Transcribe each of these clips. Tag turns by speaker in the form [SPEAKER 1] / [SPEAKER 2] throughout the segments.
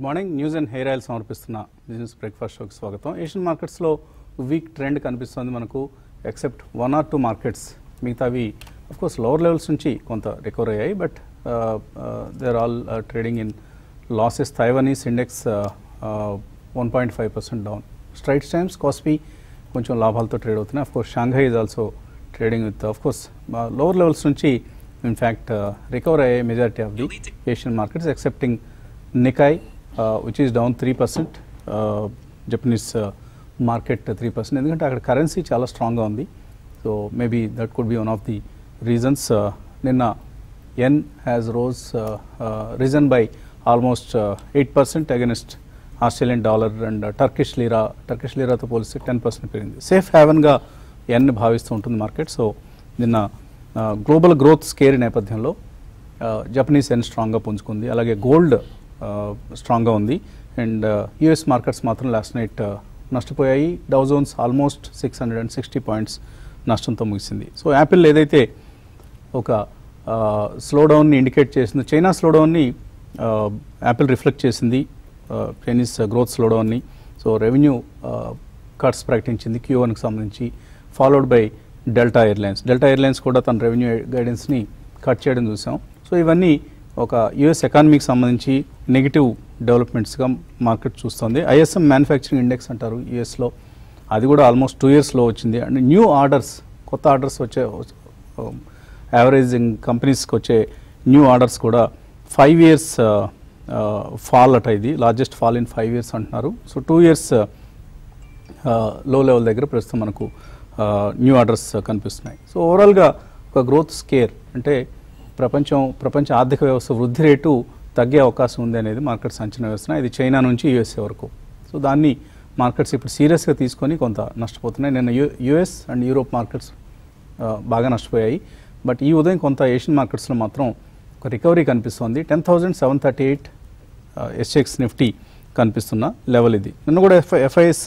[SPEAKER 1] Morning news and hair oil సమర్పిస్తున్న business breakfast షోకి స్వాగతం ఏషియన్ మార్కెట్స్లో వీక్ ట్రెండ్ కనిపిస్తుంది మనకు except one or two markets మిగతావి అఫ్ కోర్స్ లోవర్ లెవెల్స్ నుంచి కొంత రికవర్ అయ్యాయి but they are all trading in losses Taiwanese index one point five percent down Straits Times Kospi కొంచెం లాభాలతో ట్రేడ్ అవుతున్నాయి of course Shanghai is also trading with of course lower levels నుంచి in fact recover అయ్యే majority of the Asian markets excepting Nikkei which is down three percent Japanese market three percent ఎందుకంటే అక్కడ currency చాలా స్ట్రాంగ్గా ఉంది so maybe that could be one of the reasons నిన్న yen has rose risen by almost eight percent against Australian dollar and Turkish lira Turkish లీరాతో పోలిస్తే ten percent పెరిగింది safe హ్యావెన్గా ఎన్ భావిస్తూ ఉంటుంది మార్కెట్ సో నిన్న గ్లోబల్ గ్రోత్ స్కేర్ నేపథ్యంలో Japanese yen స్ట్రాంగ్గా పుంజుకుంది అలాగే గోల్డ్ స్ట్రాంగ్గా ఉంది అండ్ యుఎస్ మార్కెట్స్ మాత్రం లాస్ట్ నైట్ నష్టపోయాయి Dow Jones almost six hundred and sixty points నష్టంతో ముగిసింది సో యాపిల్ ఏదైతే ఒక స్లో డౌన్ని ఇండికేట్ చేసిందో చైనా స్లో డౌన్ని యాపిల్ రిఫ్లెక్ట్ చేసింది చైనీస్ గ్రోత్ స్లో డౌన్ని సో రెవెన్యూ కట్స్ ప్రకటించింది క్యూవన్కి సంబంధించి followed by Delta Airlines Delta Airlines కూడా తన రెవెన్యూ గైడెన్స్ని కట్ చేయడం చూసాం సో ఇవన్నీ ఒక యుఎస్ ఎకానమీకి సంబంధించి నెగిటివ్ డెవలప్మెంట్స్గా మార్కెట్ చూస్తుంది ఐఎస్ఎం మ్యానుఫ్యాక్చరింగ్ ఇండెక్స్ అంటారు యుఎస్లో అది కూడా ఆల్మోస్ట్ టూ ఇయర్స్లో వచ్చింది అండ్ న్యూ ఆర్డర్స్ కొత్త ఆర్డర్స్ వచ్చే యావరేజింగ్ కంపెనీస్కి వచ్చే న్యూ ఆర్డర్స్ కూడా ఫైవ్ ఇయర్స్ ఫాల్ అట ఇది largest fall in five years అంటున్నారు so two years low level దగ్గర ప్రస్తుతం మనకు న్యూ ఆర్డర్స్ కనిపిస్తున్నాయి సో ఓవరాల్గా ఒక గ్రోత్ స్కేర్ అంటే ప్రపంచం ప్రపంచ ఆర్థిక వ్యవస్థ వృద్ధి రేటు తగ్గే అవకాశం ఉంది అనేది మార్కెట్స్ అంచనా వేస్తున్నాయి ఇది చైనా నుంచి యూఎస్ఏ వరకు సో దాన్ని మార్కెట్స్ ఇప్పుడు సీరియస్గా తీసుకొని కొంత నష్టపోతున్నాయి నిన్న U US and Europe markets బాగా నష్టపోయాయి బట్ ఈ ఉదయం కొంత ఏషియన్ మార్కెట్స్లో మాత్రం ఒక రికవరీ కనిపిస్తుంది ten thousand seven thirty eight SGX Nifty కనిపిస్తున్న లెవెల్ ఇది నిన్న కూడా ఎఫ్ ఎఫ్ఐఎస్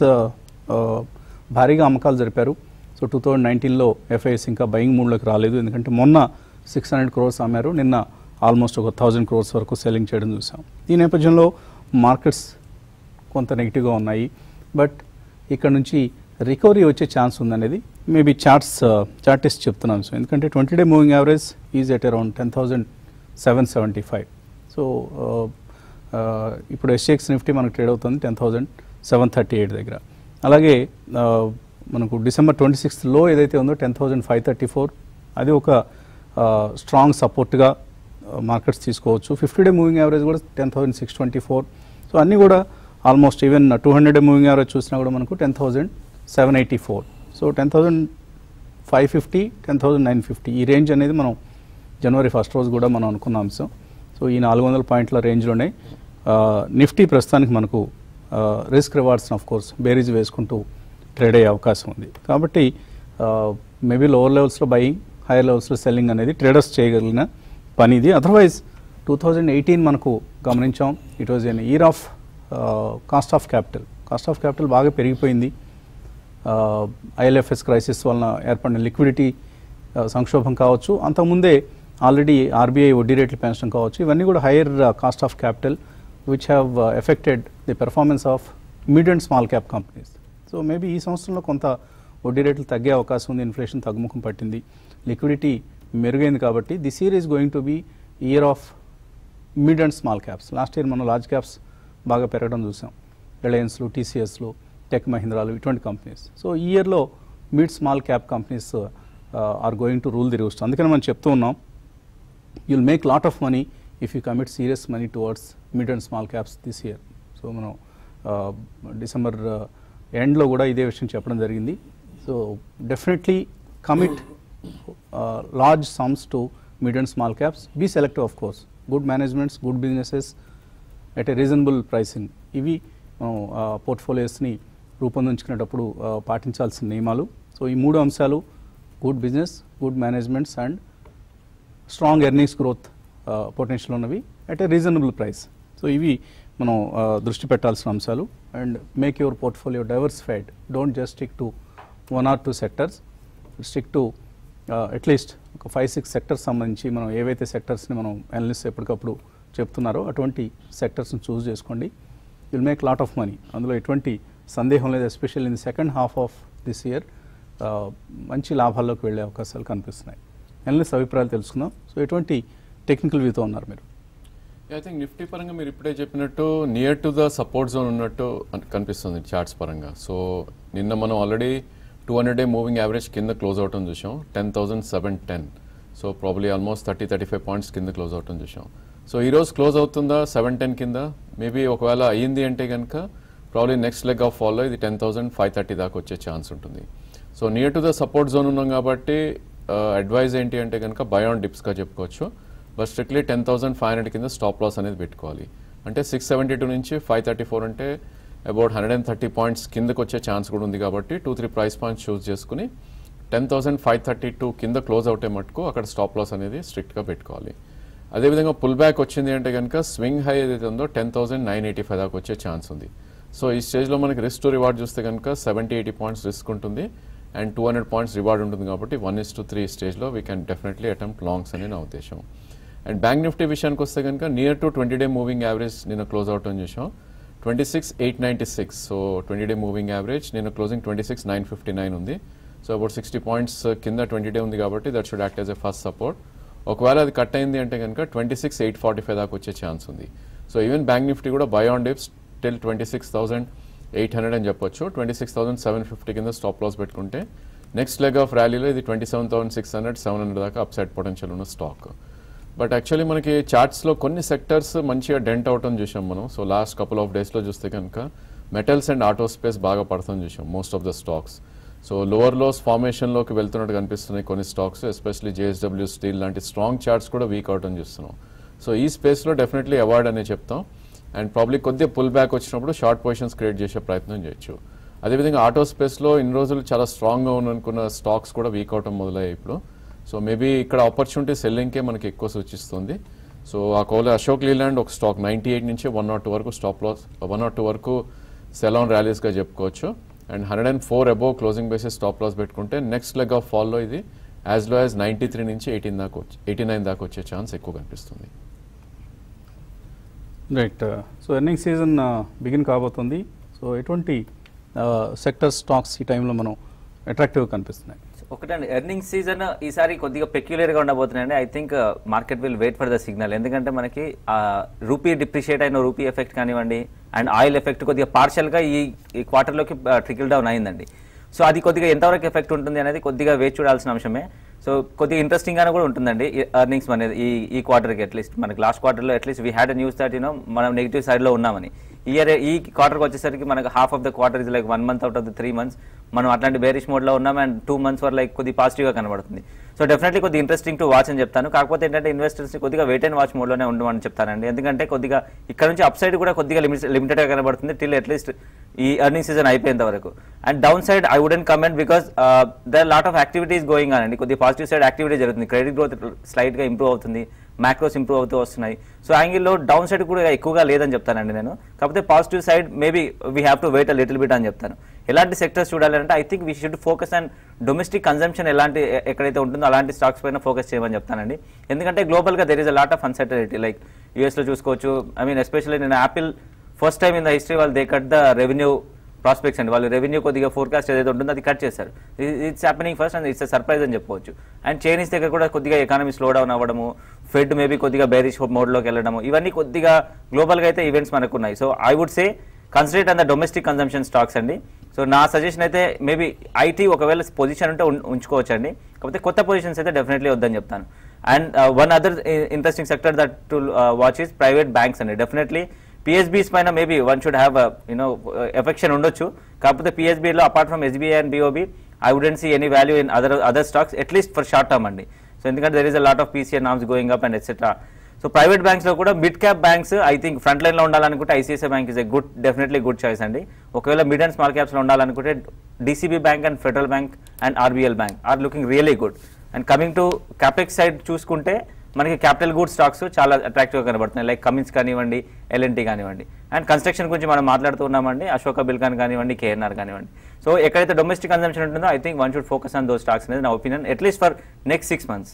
[SPEAKER 1] భారీగా అమ్మకాలు జరిపారు సో టూ థౌజండ్ నైన్టీన్లో ఎఫ్ఐఎస్ ఇంకా బయింగ్ మూడ్లోకి రాలేదు ఎందుకంటే మొన్న సిక్స్ హండ్రెడ్ క్రోర్స్ అమ్మారు నిన్న ఆల్మోస్ట్ ఒక థౌజండ్ క్రోర్స్ వరకు సెల్లింగ్ చేయడం చూసాం ఈ నేపథ్యంలో మార్కెట్స్ కొంత నెగిటివ్గా ఉన్నాయి బట్ ఇక్కడ నుంచి రికవరీ వచ్చే ఛాన్స్ ఉందనేది మేబీ చార్ట్స్ చార్టిస్ట్ చెప్తున్నాను సో ఎందుకంటే twenty day moving average is at around ten thousand seven seventy five so ఇప్పుడు ఎస్ఎక్స్ నిఫ్టీ మనకు ట్రేడ్ అవుతుంది టెన్ థౌజండ్ సెవెన్ థర్టీ ఎయిట్ దగ్గర అలాగే మనకు డిసెంబర్ ట్వంటీ సిక్స్త్ లో ఏదైతే ఉందో ten thousand five thirty four అది ఒక స్ట్రాంగ్ సపోర్ట్గా మార్కెట్స్ తీసుకోవచ్చు ఫిఫ్టీ డే మూవింగ్ యావరేజ్ కూడా ten thousand six twenty four so అన్నీ కూడా almost even two hundred day moving average చూసినా కూడా మనకు ten thousand seven eighty four so ten thousand five fifty ten thousand nine fifty ఈ range అనేది మనం జనవరి first రోజు కూడా మనం అనుకున్న అంశం సో ఈ నాలుగు వందల పాయింట్ల రేంజ్లోనే నిఫ్టీ ప్రస్తుతానికి మనకు రిస్క్ రివార్డ్స్ని ఆఫ్ కోర్స్ బేరీజ్ వేసుకుంటూ ట్రేడ్ అయ్యే అవకాశం ఉంది కాబట్టి మేబీ లోవర్ లెవెల్స్లో బయింగ్ హైయర్ లెవెల్స్లో సెల్లింగ్ అనేది ట్రేడర్స్ చేయగలిగిన పని ఇది అదర్వైజ్ టూ థౌజండ్ ఎయిటీన్ మనకు గమనించాం it was an year of cost of capital cost of capital బాగా పెరిగిపోయింది ఐఎల్ఎఫ్ఎస్ క్రైసిస్ వలన ఏర్పడిన లిక్విడిటీ సంక్షోభం కావచ్చు అంతకుముందే ఆల్రెడీ ఆర్బీఐ వడ్డీ రేట్లు పెంచడం కావచ్చు ఇవన్నీ కూడా higher cost of capital which have affected the performance of mid and small cap companies so maybe ఈ సంవత్సరంలో కొంత వడ్డీ రేట్లు తగ్గే అవకాశం ఉంది ఇన్ఫ్లేషన్ తగ్గుముఖం పట్టింది లిక్విడిటీ మెరుగైంది కాబట్టి this year is going to be year of mid and small caps last year మనం లార్జ్ క్యాప్స్ బాగా పెరగడం చూసాం రిలయన్స్లు టీసీఎస్లు టెక్ మహీంద్రాలు ఇటువంటి కంపెనీస్ సో ఈ ఇయర్లో mid small cap companies are going to rule the roost అందుకని మనం చెప్తూ ఉన్నాం you'll make lot of money if you commit serious money towards mid and small caps this year so మనం December ఎండ్లో కూడా ఇదే విషయం చెప్పడం జరిగింది so definitely commit large sums to mid and small caps be selective of course good managements good businesses at a reasonable pricing ఇవి మనం పోర్ట్ఫోలియోస్ని రూపొందించుకునేటప్పుడు పాటించాల్సిన నియమాలు సో ఈ మూడు అంశాలు good business good managements and strong earnings growth potential ఉన్నవి at a reasonable price so ఇవి మనం దృష్టి పెట్టాల్సిన అంశాలు and make your portfolio diversified don't just stick to one or two sectors stick to at least ఒక ఫైవ్ సిక్స్ సెక్టర్స్ సంబంధించి మనం ఏవైతే సెక్టర్స్ని మనం అనలిస్ట్ ఎప్పటికప్పుడు చెప్తున్నారో అటువంటి సెక్టర్స్ని చూస్ చేసుకోండి will make lot of money అందులో ఎటువంటి సందేహం లేదు especial in the second half of this year మంచి లాభాల్లోకి వెళ్ళే అవకాశాలు కనిపిస్తున్నాయి ఎనలిస్ట్ అభిప్రాయాలు తెలుసుకుందాం సో ఎటువంటి టెక్నికల్ వ్యూతో ఉన్నారు మీరు
[SPEAKER 2] ఐ థింక్ నిఫ్టీ పరంగా మీరు ఇప్పుడే చెప్పినట్టు near to the support zone ఉన్నట్టు అన్- కనిపిస్తుంది చార్ట్స్ పరంగా సో నిన్న మనం already two hundred day moving average కింద క్లోజ్ అవటం చూసాం ten thousand seven ten so probably almost thirty thirty five points కింద క్లోజ్ అవటం చూసాం సో ఈ రోజు క్లోజ్ అవుతుందా సెవెన్ టెన్ కింద మేబీ ఒకవేళ అయ్యింది అంటే కనుక ప్రాబ్లీ నెక్స్ట్ లెగ్ ఆఫ్ ఫాల్లో ఇది టెన్ థౌసండ్ ఫైవ్ థర్టీ దాకా వచ్చే ఛాన్స్ ఉంటుంది so near to the support zone ఉన్నాం కాబట్టి అడ్వైజ్ ఏంటి అంటే కనుక బయాన్ డిప్స్గా చెప్పుకోవచ్చు but strictly ten thousand five hundred కింద స్టాప్ లాస్ అనేది పెట్టుకోవాలి అంటే సిక్స్ సెవెంటీ టూ నుంచి ఫైవ్ థర్టీ ఫోర్ అంటే about hundred and thirty points కిందకు వచ్చే ఛాన్స్ కూడా ఉంది కాబట్టి two three price points choose చేసుకుని ten thousand five thirty two కింద క్లోజ్ అవుతే మటుకు అక్కడ స్టాప్ లాస్ అనేది స్ట్రిక్ట్గా పెట్టుకోవాలి అదేవిధంగా పుల్ బ్యాక్ వచ్చింది అంటే కనుక స్వింగ్ హై ఏదైతే ఉందో ten thousand nine eighty five దాకా వచ్చే ఛాన్స్ ఉంది సో ఈ స్టేజ్లో మనకి రిస్క్ టు రివార్డ్ చూస్తే కనుక సెవెంటీ ఎయిటీ పాయింట్స్ రిస్క్ ఉంటుంది and two hundred points reward ఉంటుంది కాబట్టి వన్ ఇస్ టు త్రీ స్టేజ్లో we can definitely attempt longs అని నా ఉద్దేశం అండ్ బ్యాంక్ నిఫ్టీ విషయానికి వస్తే కనుక near to twenty day moving average నిన్న క్లోజ్ అవుట్ అని చూసాం twenty six eight ninety six so twenty day moving average నేను closing twenty six nine fifty nine ఉంది సో అబౌట్ సిక్స్టీ పాయింట్స్ కింద ట్వంటీ డే ఉంది కాబట్టి that should act as a first support ఒకవేళ అది కట్ అయింది అంటే కనుక twenty six eight forty five దాకా వచ్చే ఛాన్స్ ఉంది సో ఈవెన్ బ్యాంక్ నిఫ్టీ కూడా buy on dips till twenty six thousand eight hundred అని చెప్పొచ్చు twenty six thousand seven fifty కింద స్టాప్ లాస్ పెట్టుకుంటే నెక్స్ట్ లెగ్ ఆఫ్ ర్యాలీలో ఇది twenty seven thousand six hundred seven hundred దాకా అప్సైడ్ పొటెన్షియల్ ఉన్న stock but actually మనకి చార్ట్స్లో కొన్ని సెక్టర్స్ మంచిగా డెంట్ అవటం చూసాం మనం సో లాస్ట్ కపుల్ ఆఫ్ డేస్లో చూస్తే కనుక మెటల్స్ అండ్ ఆటో స్పేస్ బాగా పడతాం చూసాం most of the stocks so lower lows ఫార్మేషన్లోకి వెళ్తున్నట్టు కనిపిస్తున్నాయి కొన్ని స్టాక్స్ ఎస్పెషల్లీ జేఎస్డబ్ల్యూ స్టీల్ లాంటి స్ట్రాంగ్ చార్ట్స్ కూడా వీక్ అవటం చూస్తున్నాం సో ఈ స్పేస్లో డెఫినెట్లీ అవార్డ్ అనే చెప్తాం అండ్ ప్రాబ్లీ కొద్దిగా పుల్ బ్యాక్ వచ్చినప్పుడు షార్ట్ పొజిషన్స్ క్రియేట్ చేసే ప్రయత్నం చేయొచ్చు అదేవిధంగా ఆటో స్పేస్లో ఇన్ని రోజులు చాలా స్ట్రాంగ్గా ఉన్ననుకున్న స్టాక్స్ కూడా వీక్ అవటం మొదలయ్యాయి ఇప్పుడు సో మేబీ ఇక్కడ ఆపర్చునిటీ సెల్లింగ్కే మనకి ఎక్కువ సూచిస్తుంది సో ఆ కోల అశోక్ లీలాండ్ ఒక స్టాక్ నైంటీ ఎయిట్ నుంచి వన్ నాట్ టూ వరకు stop loss one not two వరకు సెల్ ఆన్ ర్యాలీస్గా చెప్పుకోవచ్చు and hundred and four above closing basis stop loss పెట్టుకుంటే నెక్స్ట్ లెగ్ ఆఫ్ ఫాల్లో ఇది as low as ninety three నుంచి ఎయిటీన్ దాకా వచ్చి ఎయిటీ నైన్ దాకా వచ్చే ఛాన్స్ ఎక్కువ కనిపిస్తుంది
[SPEAKER 1] right so earning season begin కాబోతుంది సో ఎటువంటి సెక్టర్ స్టాక్స్ ఈ టైంలో మనం అట్రాక్టివ్గా కనిపిస్తున్నాయి
[SPEAKER 3] ఒకటండి ఎర్నింగ్ సీజన్ ఈసారి కొద్దిగా peculiar గా ఉండబోతున్నాయండి I think market will wait for the signal ఎందుకంటే మనకి రూపీ డిప్రిషియేట్ అయిన రూపీ ఎఫెక్ట్ కానివ్వండి అండ్ ఆయిల్ ఎఫెక్ట్ కొద్దిగా partial గా ఈ ఈ క్వార్టర్లోకి ట్రికిల్ డౌన్ అయిందండి సో అది కొద్దిగా ఎంతవరకు ఎఫెక్ట్ ఉంటుంది అనేది కొద్దిగా వేచి చూడాల్సిన అంశమే సో కొద్దిగా ఇంట్రెస్టింగ్ గానే కూడా ఉంటుందండి ఎర్నింగ్స్ అనేది ఈ ఈ క్వార్టర్కి అట్లీస్ట్ మనకి లాస్ట్ క్వార్టర్లో at least we had news that you know మనం నెగిటివ్ సైడ్లో ఉన్నామని ఇయర్ ఈ క్వార్టర్కి వచ్చేసరికి మనకు half of the quarter is like one month out of the three months మనం అట్లాంటి బేరిష్ మోడ్లో ఉన్నాం and two months were like కొద్ది పాజిటివ్గా కనబడుతుంది సో డెఫినెట్లీ కొద్ది ఇంట్రెస్టింగ్ టు వాచ్ అని చెప్తాను కాకపోతే ఏంటంటే ఇన్వెస్టర్స్ని కొద్దిగా వెయిట్ అండ్ వాచ్ మోడ్లోనే ఉండమని చెప్తానండి ఎందుకంటే కొద్దిగా ఇక్కడ నుంచి అప్ సైడ్ కూడా కొద్దిగా లిమిట్ లిమిటెడ్గా కనబడుతుంది టిల్ అట్లీస్ట్ ఈ ఎర్నింగ్ సీజన్ అయిపోయేంత వరకు and down side I wouldn't comment because there lot of activities going on అండి కొద్దిగా పాజిటివ్ సైడ్ యాక్టివిటీ జరుగుతుంది క్రెడిట్ గ్రోత్ స్లైట్గా ఇంప్రూవ్ అవుతుంది మ్యాక్రోస్ ఇంప్రూవ్ అవుతూ వస్తున్నాయి సో యాంగిల్లో డౌన్ సైడ్ కూడా ఎక్కువగా లేదని చెప్తానండి నేను కాకపోతే positive side maybe we have to wait a little bit అని చెప్తాను ఎలాంటి సెక్టర్స్ చూడాలంటే I think we should focus and domestic consumption ఎలాంటి ఎ- ఎక్కడైతే ఉంటుందో అలాంటి స్టాక్స్ పైన ఫోకస్ చేయమని చెప్తానండి ఎందుకంటే గ్లోబల్గా there is a lot of uncertainty like యూఎస్లో చూసుకోవచ్చు ఐ మీన్ ఎస్పెషల్లీ నేను Apple first time in the history వాళ్ళు they cut the revenue prospects అండి వాళ్ళు రెవెన్యూ కొద్దిగా ఫోర్కాస్ట్ ఏదైతే ఉంటుందో అది కట్ చేశారు it's happening first and it's surprise అని చెప్పవచ్చు అండ్ చైనీస్ దగ్గర కూడా కొద్దిగా ఎకానమీ స్లో డౌన్ అవ్వడము ఫెడ్ మేబీ కొద్దిగా బేరిష్ మోడ్లోకి వెళ్ళడము ఇవన్నీ కొద్దిగా గ్లోబల్గా అయితే ఈవెంట్స్ మనకు ఉన్నాయి so I would say considerate on the domestic consumption stocks అండి సో నా సజెషన్ అయితే మేబీ ఐటీ ఒకవేళ పొజిషన్ ఉంటే ఉం- ఉంచుకోవచ్చు అండి కాకపోతే కొత్త పొజిషన్స్ అయితే డెఫినెట్లీ వద్దని చెప్తాను and one other interesting sector that to watch is private banks అండి డెఫినెట్లీ పిఎస్బీస్ పైన maybe one should have you know affection ఉండొచ్చు కాకపోతే పిఎస్బీలో apart from SBI and BOB I wouldn't see any value in other other stocks at least for short term అండి so ఎందుకంటే there is a lot of PCR norms going up and etcetera so private banks లో కూడా mid cap banks I think front line లో ఉండాలనుకుంటే ICICI bank is a good definitely good choice అండి ఒకవేళ mid and small caps లో ఉండాలనుకుంటే DCB bank and federal bank and RBL bank are looking really good and coming to capex side చూసుకుంటే మనకి capital good stocks చాలా అట్రాక్టివ్గా కనబడుతున్నాయి like Cummins కానివ్వండి ఎల్ఎన్టీ కానివ్వండి అండ్ కన్స్ట్రక్షన్ గురించి మనం మాట్లాడుతున్నామండి అశోక బిల్కాన్ కానివ్వండి కేఎన్ఆర్ కానివ్వండి సో ఎక్కడైతే డొమెస్టిక్ కన్సంప్షన్ ఉంటుందో I think one should focus on those stocks అనేది నా opinion at least for next six months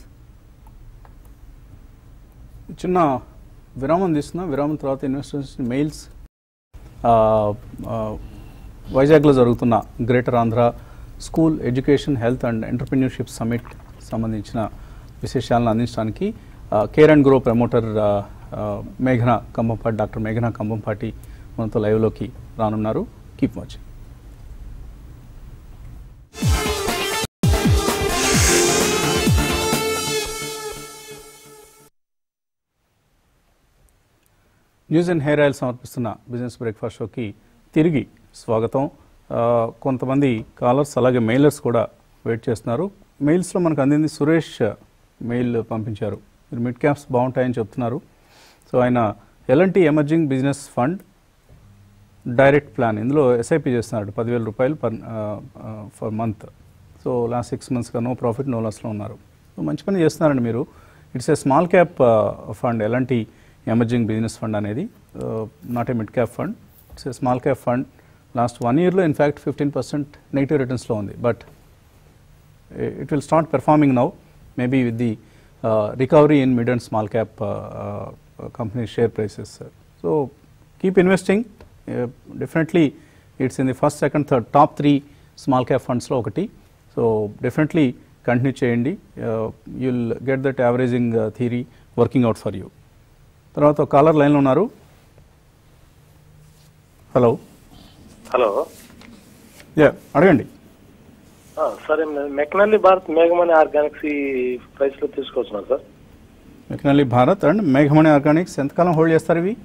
[SPEAKER 1] చిన్న విరామం తీసుకున్నాం విరామం తర్వాత ఇన్వెస్టర్స్ మెయిల్స్ ఆ, ఆ, వైజాగ్లో జరుగుతున్న greater Andhra school education health and entrepreneurship summit సంబంధించిన విశేషాలను అందించడానికి ఆ, కేర్ అండ్ గ్రో ప్రమోటర్ ఆ, ఆ, మేఘన కంబంపాటి డాక్టర్ మేఘన కంబంపాటి మనతో లైవ్లోకి రానున్నారు keep watching news and hair oil సమర్పిస్తున్న బిజినెస్ బ్రేక్ఫాస్ట్ షోకి తిరిగి స్వాగతం ఆ, కొంతమంది కాలర్స్ అలాగే మెయిలర్స్ కూడా వెయిట్ చేస్తున్నారు మెయిల్స్లో మనకు అందింది సురేష్ మెయిల్ పంపించారు మీరు మిడ్ క్యాప్స్ బాగుంటాయని చెప్తున్నారు సో ఆయన ఎలాంటి emerging business fund direct plan ఇందులో ఎస్ఐపి చేస్తున్నాడు పదివేల రూపాయలు per for month so last six మంత్స్గా నో ప్రాఫిట్ నో లాస్లో ఉన్నారు సో మంచి పని చేస్తున్నారండి మీరు it's a small cap fund ఎలాంటి ఎమర్జింగ్ బిజినెస్ ఫండ్ అనేది not a mid cap fund it's a small cap fund last one ఇయర్లో ఇన్ఫ్యాక్ట్ ఫిఫ్టీన్ పర్సెంట్ నెగిటివ్ రిటర్న్స్లో ఉంది but it will start performing now, maybe with the uh, recovery in mid and small cap uh, uh, company share prices. sir. So keep investing. Uh, definitely, it's in the first, second, third, top three small cap funds లో ఒకటి so definitely continue చేయండి you'll get that averaging theory working out for you తర్వాత caller లైన్లో ఉన్నారు hello
[SPEAKER 4] hello
[SPEAKER 1] yeah అడగండి
[SPEAKER 4] ఆ, సరే McNally Bharat మేఘమణి ఆర్గానిక్స్ ఈ ప్రైస్ లో తీసుకొచ్చున్నాను సార్
[SPEAKER 1] మెకనల్లీ భారత్ అండ్ మేఘమణి ఆర్గానిక్స్ ఎంతకాలం హోల్డ్ చేస్తారు ఇవి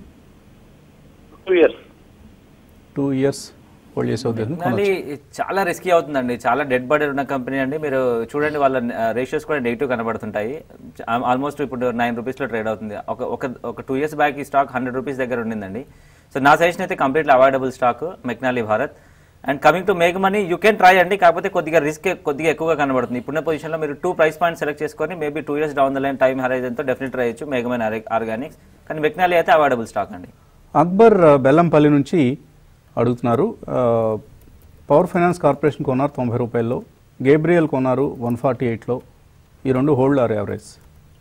[SPEAKER 4] two years
[SPEAKER 1] two years hold చేసే ఉద్దేశం
[SPEAKER 3] మళ్ళీ చాలా రిస్కీ అవుతుందండి చాలా డెడ్ బాడీ ఉన్న కంపెనీ అండి మీరు చూడండి వాళ్ళ రేషియోస్ కూడా నెగిటివ్ కనబడుతుంటాయి ఆల్మోస్ట్ ఇప్పుడు నైన్ రూపీస్లో ట్రేడ్ అవుతుంది ఒక ఒక ఒక టూ ఇయర్స్ బ్యాక్ ఈ స్టాక్ హండ్రెడ్ రూపీస్ దగ్గర ఉండిందండి సో నా సజెషన్ అయితే completely avoidable stock McNally Bharat and coming to make money you can try అండి కాకపోతే కొద్దిగా రిస్క్ కొద్దిగా ఎక్కువగా కనబడుతుంది ఇప్పుడున్న పొజిషన్లో మీరు టూ ప్రైస్ పాయింట్ సెలెక్ట్ చేసుకొని maybe two years down the line time హరైజన్తో డెఫినెట్ ట్రై చేయొచ్చు మేఘమని ఆర్గానిక్స్ కానీ మెక్నాలీ అయితే అవాయిడబుల్ స్టాక్ అండి
[SPEAKER 1] అక్బర్ ఆ, బెల్లంపల్లి నుంచి అడుగుతున్నారు ఆ, పవర్ ఫైనాన్స్ కార్పొరేషన్ కొన్నారు తొంభై రూపాయల్లో గేబ్రియల్ కొన్నారు వన్ ఫార్టీ ఎయిట్లో ఈ రెండు hold or average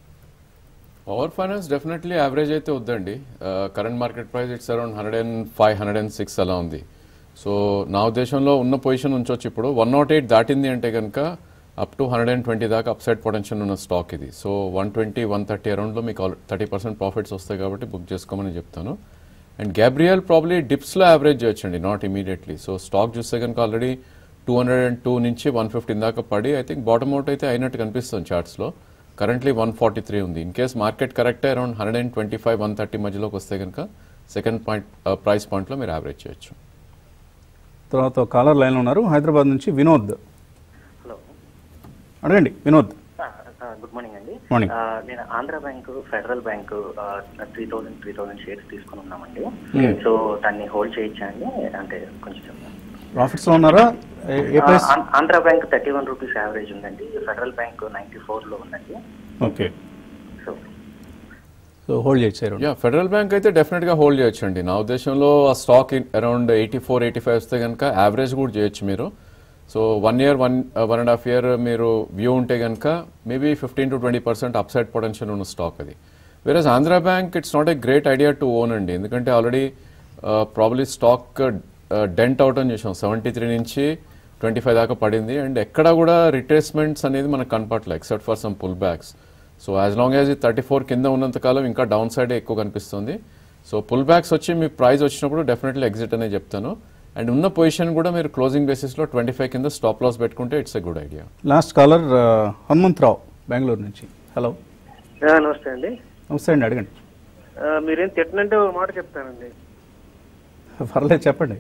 [SPEAKER 2] power finance definitely average అయితే వద్దండి current market price it's around hundred and five hundred and six అలా ఉంది సో నా ఉద్దేశంలో ఉన్న పొజిషన్ ఉంచొచ్చు ఇప్పుడు వన్ నాట్ ఎయిట్ దాటింది అంటే కనుక up to hundred and twenty దాకా అప్సైడ్ పొటెన్షియల్ ఉన్న స్టాక్ ఇది so one twenty one thirty అరౌండ్లో మీకు థర్టీ పర్సెంట్ ప్రాఫిట్స్ వస్తాయి కాబట్టి బుక్ చేసుకోమని చెప్తాను అండ్ గ్యాబ్రియల్ ప్రాబ్లీ డిప్స్లో యావరేజ్ చేయొచ్చండి నాట్ ఇమీడియట్లీ సో స్టాక్ చూస్తే కనుక already two hundred and two నుంచి వన్ ఫిఫ్టీన్ దాకా పడి ఐ థింక్ బాటమ్ అవుట్ అయితే అయినట్టు కనిపిస్తుంది చార్ట్స్లో కరెంట్లీ వన్ ఫార్టీ త్రీ ఉంది in case market correct around hundred and twenty five one thirty మధ్యలోకి వస్తే కనుక సెకండ్ పాయింట్ ప్రైస్ పాయింట్లో మీరు యావరేజ్ చేయొచ్చు
[SPEAKER 1] తర్వాత కాలర్ లైన్లో ఉన్నారు హైదరాబాద్ నుంచి వినోద్
[SPEAKER 5] హలో
[SPEAKER 1] అడగండి వినోద్
[SPEAKER 5] గుడ్ మార్నింగ్ అండి
[SPEAKER 1] Morning.
[SPEAKER 5] ఆ, నేను Andhra bank federal bank three thousand three thousand shares తీసుకుని ఉన్నామండి సో దాన్ని హోల్డ్ చేయొచ్చా అండి అంటే కొంచెం చెప్పండి
[SPEAKER 1] ప్రాఫిట్స్లో ఉన్నారా ఏ- ఏ ప్రైస్
[SPEAKER 5] ఆ, ఆం- Andhra bank thirty one rupees average ఉందండి ఫెడరల్ బ్యాంక్ నైన్టీ ఫోర్లో ఉందండి
[SPEAKER 1] ఓకే
[SPEAKER 5] సో
[SPEAKER 1] సో హోల్డ్ చేయొచ్చారు
[SPEAKER 2] యా ఫెడరల్ బ్యాంక్ అయితే డెఫినెట్గా హోల్డ్ చేయొచ్చు అండి నా ఉద్దేశంలో ఆ stock around eighty four eighty five వస్తే కనుక యావరేజ్ కూడా చేయొచ్చు మీరు so one year one one and half year మీరు వ్యూ ఉంటే కనుక maybe fifteen to twenty percent upside potential ఉన్న స్టాక్ అది whereas Andhra bank it's not a great idea to own అండి ఎందుకంటే already probably stock dent out అని చూసాం seventy three నుంచి ట్వంటీ ఫైవ్ దాకా పడింది అండ్ ఎక్కడ కూడా రిట్రేస్మెంట్స్ అనేది మనకు కనపట్లేదు except for some pull backs so as long as ఈ థర్టీ ఫోర్ కింద ఉన్నంత కాలం ఇంకా డౌన్ సైడ్ ఎక్కువ కనిపిస్తుంది సో పుల్ బ్యాక్స్ వచ్చి మీ ప్రైస్ వచ్చినప్పుడు డెఫినెట్లీ ఎగ్జిట్ అనే చెప్తాను అండ్ ఉన్న పొజిషన్ కూడా మీరు క్లోజింగ్ బేసిస్లో ట్వంటీ ఫైవ్ కింద స్టాప్ లాస్ పెట్టుకుంటే it's a good idea
[SPEAKER 1] last caller Hanumantharao Bengaluru నుంచి హలో
[SPEAKER 4] నమస్తే అండి
[SPEAKER 1] నమస్తే అండి అడగండి
[SPEAKER 4] ఆ, మీరేం తిట్టనంటే ఒక మాట చెప్తానండి
[SPEAKER 1] పర్లేదు చెప్పండి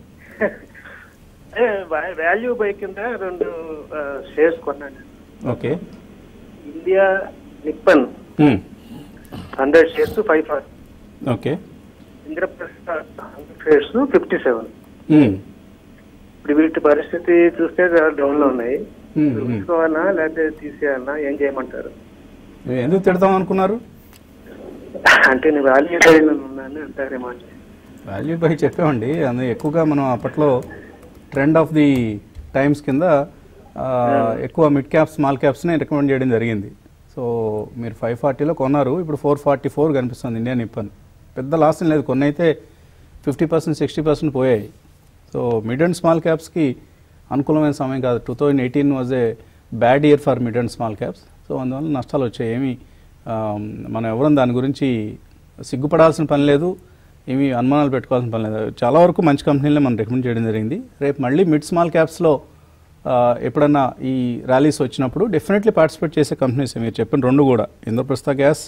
[SPEAKER 4] వాల్యూ బై కింద రెండు షేర్స్ కొన్నాను
[SPEAKER 1] okay
[SPEAKER 4] India Nippon hundred shares five five
[SPEAKER 1] okay
[SPEAKER 4] Indraprastha hundred shares fifty seven ఇప్పుడు వీటి పరిస్థితి చూస్తే డౌన్ లో ఉన్నాయి తీసుకోవాలన్నా లేకపోతే తీసేయాలన్నా ఏం చేయమంటారు
[SPEAKER 1] మీరు ఎందుకు తిడతాం అనుకున్నారు
[SPEAKER 4] అంటే నేను వాల్యూ డైన్ ఉన్నాను అంటారేమో అని
[SPEAKER 1] వాల్యూ బై చెప్పామండి అందులో ఎక్కువగా మనం అప్పట్లో ట్రెండ్ ఆఫ్ ది టైమ్స్ కింద ఆ, ఎక్కువ మిడ్ క్యాప్స్ స్మాల్ క్యాప్స్ని రికమెండ్ చేయడం జరిగింది సో మీరు ఫైవ్ ఫార్టీలో కొన్నారు ఇప్పుడు ఫోర్ ఫార్టీ ఫోర్ కనిపిస్తుంది ఇండియన్ నిప్పన్ పెద్ద లాస్ ఏం లేదు కొన్ని అయితే ఫిఫ్టీ పర్సెంట్ సిక్స్టీ పర్సెంట్ పోయాయి సో మిడ్ అండ్ స్మాల్ క్యాప్స్కి అనుకూలమైన సమయం కాదు two thousand eighteen was a bad year for mid and small caps so అందువల్ల నష్టాలు వచ్చాయి ఏమి మనం ఎవరం దాని గురించి సిగ్గుపడాల్సిన పని లేదు ఏమి అనుమానాలు పెట్టుకోవాల్సిన పని లేదు చాలా వరకు మంచి కంపెనీలే మనం రికమెండ్ చేయడం జరిగింది రేపు మళ్ళీ మిడ్ స్మాల్ క్యాప్స్లో ఎప్పుడన్నా ఈ ర్యాలీస్ వచ్చినప్పుడు డెఫినెట్లీ పార్టిసిపేట్ చేసే కంపెనీస్ మీరు చెప్పిన రెండు కూడా Indraprastha gas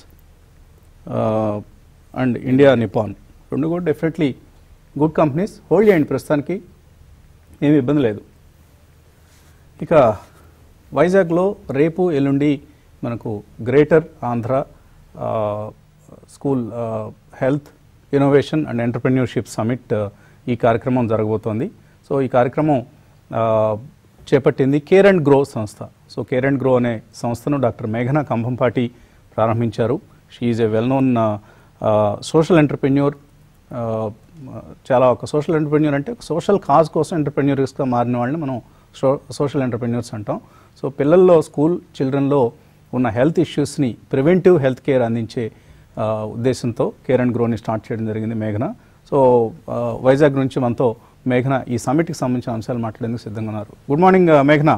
[SPEAKER 1] and India Nippon రెండు కూడా డెఫినెట్లీ గుడ్ కంపెనీస్ హోల్డ్ చేయండి ప్రస్తుతానికి ఏమి ఇబ్బంది లేదు ఇక వైజాగ్లో రేపు ఎల్లుండి మనకు గ్రేటర్ ఆంధ్ర ఆ, స్కూల్ ఆ, health innovation and entrepreneurship summit ఆ, ఈ కార్యక్రమం జరగబోతోంది సో ఈ కార్యక్రమం ఆ, చేపట్టింది కేర్ అండ్ గ్రో సంస్థ సో కేర్ అండ్ గ్రో అనే సంస్థను డాక్టర్ మేఘన కంభంపాటి ప్రారంభించారు she is a well known social entrepreneur చాలా ఒక సోషల్ ఎంటర్ప్రెన్యూర్ అంటే సోషల్ కాజ్ కోసం ఎంటర్ప్రెన్యూర్స్గా మారిన వాళ్ళని మనం సో సోషల్ ఎంటర్ప్రెన్యూర్స్ అంటాం సో పిల్లల్లో స్కూల్ చిల్డ్రన్లో ఉన్న హెల్త్ ఇష్యూస్ని ప్రివెంటివ్ హెల్త్ కేర్ అందించే ఆ, ఉద్దేశంతో కేర్ అండ్ గ్రోని స్టార్ట్ చేయడం జరిగింది మేఘన సో ఆ, వైజాగ్ నుంచి మనతో మేఘన ఈ సమిట్కి సంబంధించిన అంశాలు మాట్లాడేందుకు సిద్ధంగా ఉన్నారు గుడ్ మార్నింగ్ మేఘన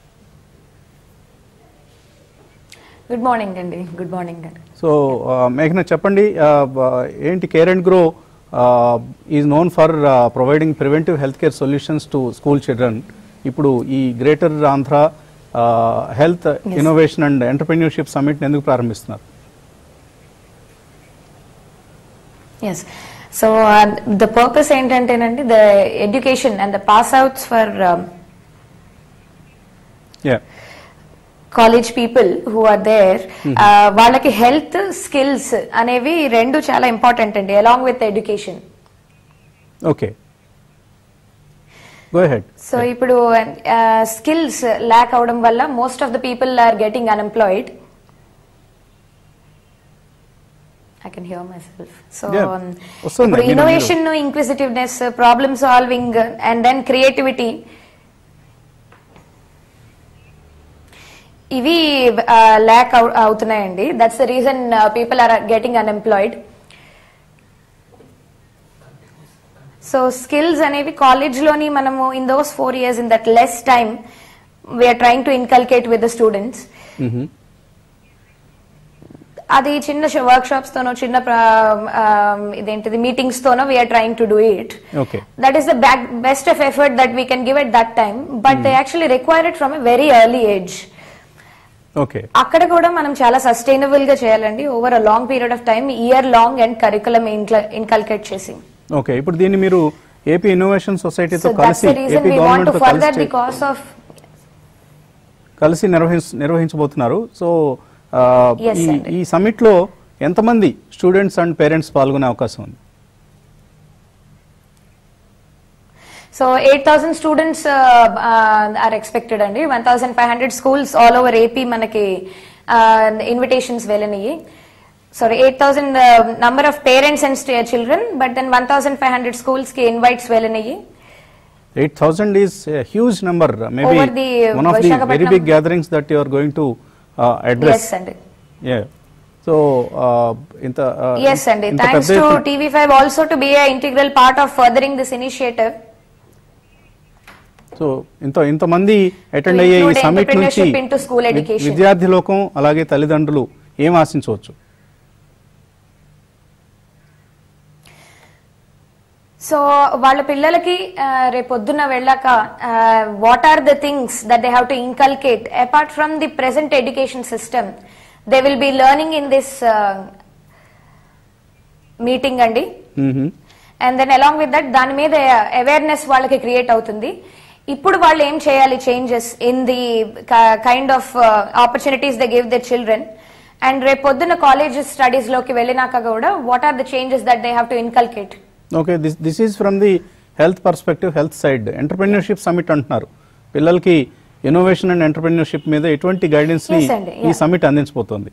[SPEAKER 6] గుడ్ మార్నింగ్ అండి గుడ్ మార్నింగ్ అండి
[SPEAKER 1] సో ఆ, మేఘన చెప్పండి ఆ, బ- ఏంటి care and grow is known for providing preventive health care solutions to school children ఇప్పుడు ఈ greater Andhra health innovation and entrepreneurship summit ఎందుకు ప్రారంభిస్తున్నారు
[SPEAKER 6] ఎస్ సో ద పర్పస్ ఏంటంటేనండి the education and the pass outs for
[SPEAKER 1] ya
[SPEAKER 6] college people who are there వాళ్ళకి health skills అనేవి రెండు చాలా important అండి along with education
[SPEAKER 1] okay go ahead
[SPEAKER 6] so ఇప్పుడు skills lack అవడం వల్ల most of the people are getting unemployed I can hear myself so
[SPEAKER 1] Yeah. వస్తుంది.
[SPEAKER 6] ఇప్పుడు
[SPEAKER 1] మీరు-
[SPEAKER 6] innovation inquisitiveness problem solving and then creativity ఇవి lack అవుతున్నాయండి that's the reason people are getting unemployed so skills అనేవి college లోని మనము in those four years in that less time we're trying to inculcate with the students అది చిన్న work workshops తోనో చిన్న ప్ర- ఆ, ఇదేంటిది మీటింగ్స్ తోనో we're trying to do it
[SPEAKER 1] okay
[SPEAKER 6] that is the best of effort that we can give at that time but they actually require it from a very early age
[SPEAKER 1] okay
[SPEAKER 6] అక్కడ కూడా మనం చాలా సస్టైనబుల్ గా చేయాలండి over a long period of time year long and curriculum inculcate చేసి
[SPEAKER 1] okay ఇప్పుడు దీన్ని మీరు ఏపీ ఇన్నోవేషన్ సొసైటీతో
[SPEAKER 6] సో దట్స్
[SPEAKER 1] కలిసి
[SPEAKER 6] the reason
[SPEAKER 1] AP
[SPEAKER 6] we want
[SPEAKER 1] government
[SPEAKER 6] to
[SPEAKER 1] తో
[SPEAKER 6] ఫర్దర్
[SPEAKER 1] కలిసి
[SPEAKER 6] ది కాస్ ఆఫ్
[SPEAKER 1] కలిసి నిర్వహించ నిర్వహించబోతున్నారు సో ఆ,
[SPEAKER 6] Yes,
[SPEAKER 1] ఈ
[SPEAKER 6] sir.
[SPEAKER 1] ఈ సమిట్ లో ఎంతమంది స్టూడెంట్స్ అండ్ పేరెంట్స్ పాల్గొనే అవకాశం ఉంది
[SPEAKER 6] so eight thousand students are expected అండి one thousand five hundred schools all over AP మనకి ఇన్విటేషన్స్ వెళ్ళినాయి sorry eight thousand number of parents and children but then one thousand five hundred schools కి invites వెళ్ళినాయి
[SPEAKER 1] eight thousand is huge number maybe
[SPEAKER 6] Over the
[SPEAKER 1] one of the very
[SPEAKER 6] Visakhapatnam-
[SPEAKER 1] big gatherings that you are going to address
[SPEAKER 6] yes అండి
[SPEAKER 1] so ఇంత uh,
[SPEAKER 6] yes అండి
[SPEAKER 1] ఇంత
[SPEAKER 6] thanks
[SPEAKER 1] పెద్ద
[SPEAKER 6] to
[SPEAKER 1] ఎత్తున-
[SPEAKER 6] TV five also to be integral part of furthering this initiative
[SPEAKER 1] so ఇంత ఇంతమంది attend
[SPEAKER 6] To
[SPEAKER 1] అయ్యే ఈ
[SPEAKER 6] include
[SPEAKER 1] సమిట్ నుంచి
[SPEAKER 6] entrepreneurship into school
[SPEAKER 1] వి-
[SPEAKER 6] education.
[SPEAKER 1] విద్యార్థి లోకం అలాగే తల్లిదండ్రులు ఏం ఆశించవచ్చు
[SPEAKER 6] సో వాళ్ళ పిల్లలకి ఆ, రేపొద్దున వెళ్ళాక what are the things that they have to inculcate apart from the present education system they will be learning in this meeting అండి
[SPEAKER 1] hmm.
[SPEAKER 6] And then along with that దాని మీద అవేర్నెస్ వాళ్ళకి క్రియేట్ అవుతుంది ఇప్పుడు వాళ్ళు ఏం చేయాలి changes in the kind of opportunities the give the children and రేపు పొద్దున్న కాలేజ్ స్టడీస్ లోకి వెళ్ళినాక కూడా what are the changes that they have to inculcate
[SPEAKER 1] okay this this is from the health perspective health side entrepreneurship summit అంటున్నారు పిల్లలకి innovation and entrepreneurship మీద ఎటువంటి guidance ని
[SPEAKER 6] Yes అండి,
[SPEAKER 1] ఈ
[SPEAKER 6] yeah.
[SPEAKER 1] సమిట్ అందించబోతోంది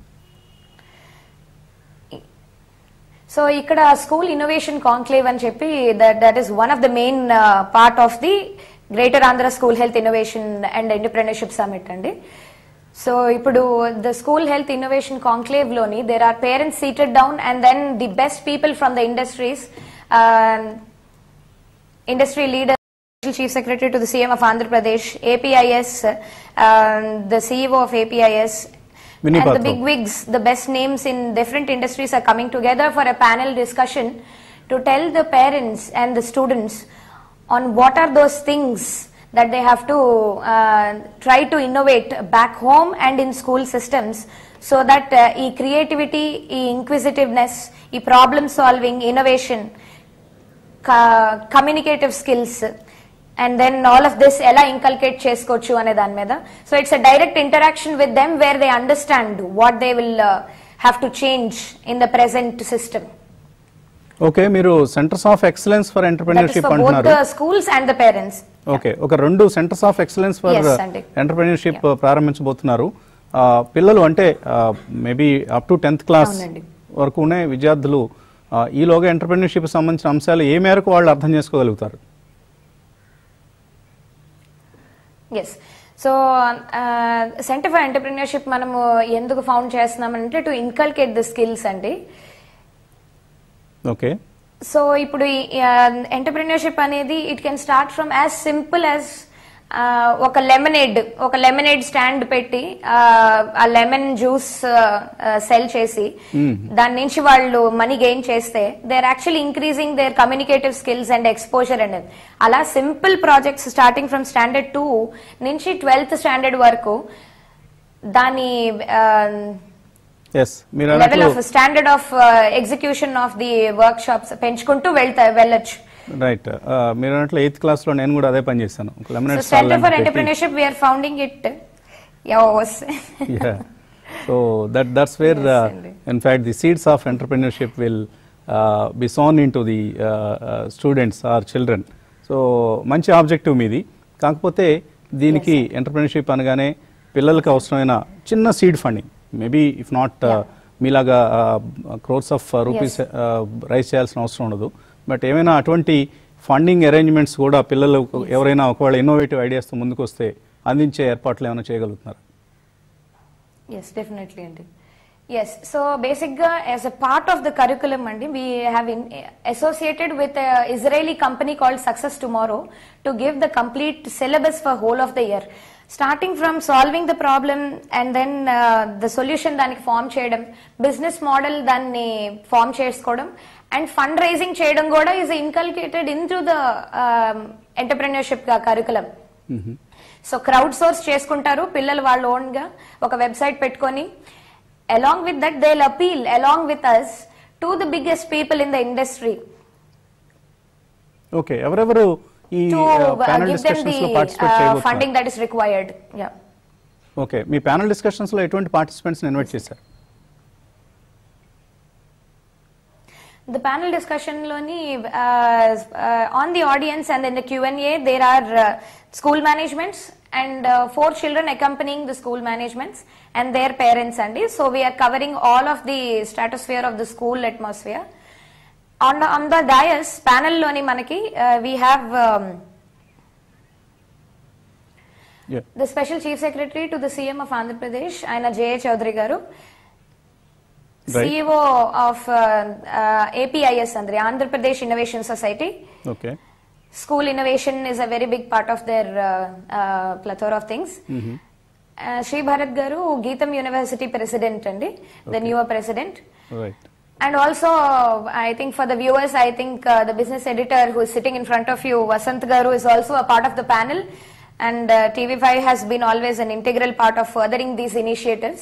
[SPEAKER 6] సో ఇక్కడ స్కూల్ ఇన్నోవేషన్ కాంక్లేవ్ అని చెప్పి that that is one of the main part of the greater Andhra school health innovation and entrepreneurship summit అండి సో ఇప్పుడు the school health innovation conclave లోని there are parents seated down and then the best people from the industries industry leader, Chief Secretary to the CM of Andhra Pradesh, APIS, uh, the CEO of APIS,
[SPEAKER 1] Vinny
[SPEAKER 6] and the
[SPEAKER 1] Patra.
[SPEAKER 6] big wigs, the best names in different industries are coming together for a panel discussion to tell the parents and the students on what are those things that they have to uh, try to innovate back home and in school systems so that uh, ఈ creativity ఈ inquisitiveness ఈ problem solving innovation communicative skills and then all of this ఎలా inculcate చేసుకోవచ్చు అనే దాని మీద so it's a direct interaction with them where they understand what they will have to change in the present system
[SPEAKER 1] okay మీరు centres of excellence for
[SPEAKER 6] that is
[SPEAKER 1] entrepreneurship
[SPEAKER 6] for both
[SPEAKER 1] అంటున్నారు
[SPEAKER 6] the schools and the parents
[SPEAKER 1] okay ఒక రెండు centres of excellence for
[SPEAKER 6] Yes, అండి.
[SPEAKER 1] Entrepreneurship ప్రారంభించబోతున్నారు ఆ, పిల్లలు అంటే maybe up to tenth class
[SPEAKER 6] అవునండి.
[SPEAKER 1] వరకునే విద్యార్థులు ఆ, ఈలోగా ఎంటర్ప్రినర్షిప్ సంబంధించిన అంశాలు ఏ మేరకు వాళ్ళు అర్థం చేసుకోగలుగుతారు
[SPEAKER 6] yes so centre for entrepreneurship మనము ఎందుకు ఫౌండ్ చేస్తున్నామంటే టు ఇన్కల్కేట్ ద స్కిల్స్ అండి
[SPEAKER 1] ఓకే
[SPEAKER 6] సో ఇప్పుడు ఎంటర్ప్రినర్షిప్ అనేది it can start from as simple as ఒక లెమనేడ్ ఒక లెమనేడ్ స్టాండ్ పెట్టి ఆ, ఆ లెమన్ జ్యూస్ సెల్ చేసి దాని నుంచి వాళ్ళు మనీ గెయిన్ చేస్తే they are actually increasing their communicative skills and exposure అనేది అలా simple projects starting from standard two నుంచి ట్వెల్త్ స్టాండర్డ్ వరకు దాని
[SPEAKER 1] ఎస్ మీరు
[SPEAKER 6] లెవెల్
[SPEAKER 1] అన్నట్లు
[SPEAKER 6] of standard of execution of the workshops పెంచుకుంటూ వెళ్తా వెళ్ళొచ్చు
[SPEAKER 1] రైట్ మీరు అన్నట్లు ఎయిత్ క్లాస్ లో నేను కూడా అదే పని చేశాను ఒక
[SPEAKER 6] so
[SPEAKER 1] lemonade stall
[SPEAKER 6] centre for
[SPEAKER 1] లాంటిది పెట్టి-
[SPEAKER 6] ఎంటర్ప్రినర్షిప్ వీఆర్ ఫౌండింగ్ ఇట్ యవస్
[SPEAKER 1] yeah. So that that's where,
[SPEAKER 6] Yes,
[SPEAKER 1] uh,
[SPEAKER 6] indeed.
[SPEAKER 1] in fact, the seeds of entrepreneurship will uh, be sown into the uh, uh, students or children. So మంచి objective మీది కాకపోతే దీనికి entrepreneurship అనగానే పిల్లలకి అవసరమైన చిన్న seed funding maybe if not మీలాగా crores of rupees rise చేయాల్సిన అవసరం ఉండదు బట్ ఏమైనా అటువంటి ఫండింగ్ అరేంజ్మెంట్స్ కూడా పిల్లలు ఎవరైనా ఒకవేళ ఇన్నోవేటివ్ ఐడియాస్తో ముందుకు వస్తే అందించే ఏర్పాట్లు ఏమైనా చేయగలుగుతున్నారు
[SPEAKER 6] ఎస్ డెఫినెట్లీ అండి ఎస్ సో బేసిక్ గా as a part of the curriculum అండి we have associated with Israeli company called success tomorrow to give the complete syllabus for whole of the year starting from solving the problem and then the solution దానికి form చేయడం business model దాన్ని form చేసుకోవడం and fund raising చేయడం కూడా is inculcated into the entrepreneurship curriculum so crowd source చేసుకుంటారు పిల్లలు వాళ్ళు own గా ఒక వెబ్సైట్ పెట్టుకొని along with that they appeal along with us to the biggest people in the industry
[SPEAKER 1] okay ఎవరెవరు ఈ
[SPEAKER 6] to
[SPEAKER 1] panel
[SPEAKER 6] give them
[SPEAKER 1] discussions
[SPEAKER 6] the
[SPEAKER 1] లో participate చేయబోతున్నారు
[SPEAKER 6] funding that is required yeah
[SPEAKER 1] okay మీ panel discussions లో ఎటువంటి participants invite చేశారు
[SPEAKER 6] The panel discussion loni uh, uh, on the audience and in the Q&A there are uh, school managements and uh, four children accompanying the school managements and their parents and so we are covering all of the stratosphere of the school atmosphere on the, on the dais panel loni manaki uh, we have um,
[SPEAKER 1] Yeah.
[SPEAKER 6] the special chief secretary to the CM of Andhra Pradesh ఆయన జయ చౌదరి గారు
[SPEAKER 1] Right.
[SPEAKER 6] CEO of uh, uh, APIS Andre, Andhra Pradesh Innovation Society.
[SPEAKER 1] Okay
[SPEAKER 6] School innovation is a very big part of their uh, uh, plethora of things. Uh, Sri Bharat Garu, Geetam University President, Andi, the newer president.
[SPEAKER 1] Right
[SPEAKER 6] And also, I think for the viewers, I think uh, the business editor who is sitting in front of you, Vasant Garu, is also a part of the panel. And uh, TV5 has been always an integral part of furthering these initiatives.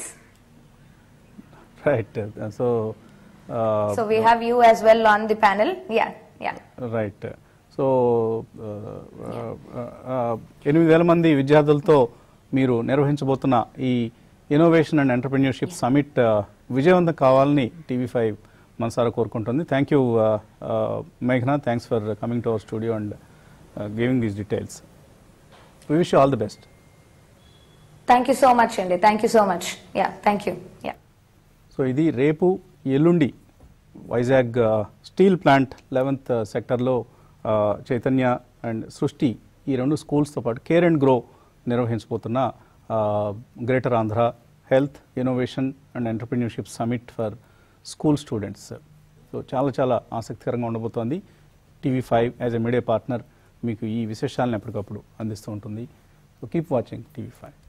[SPEAKER 1] Right so
[SPEAKER 6] So we have you as well on the panel. Yeah, yeah.
[SPEAKER 1] Right so ఎనిమిది వేల మంది విద్యార్థులతో మీరు నిర్వహించబోతున్న ఈ innovation and entrepreneurship summit విజయవంతం కావాలని TV five మనసారా కోరుకుంటుంది థ్యాంక్ యూ మేఘనా thanks for coming to our studio and giving these details we wish all the best
[SPEAKER 6] Thank you so much, Andy. Thank you so much. Yeah, thank you. Yeah.
[SPEAKER 1] So ఇది రేపు ఎల్లుండి వైజాగ్ ఆ, steel plant eleventh ఆ, సెక్టర్లో ఆ, Chaitanya and సృష్టి ఈ రెండు స్కూల్స్తో పాటు కేర్ అండ్ గ్రో నిర్వహించబోతున్న ఆ, greater Andhra health innovation and entrepreneurship summit for school students so చాలా చాలా ఆసక్తికరంగా ఉండబోతోంది TV five as a media partner మీకు ఈ విశేషాలను ఎప్పటికప్పుడు అందిస్తూ ఉంటుంది so keep watching TV five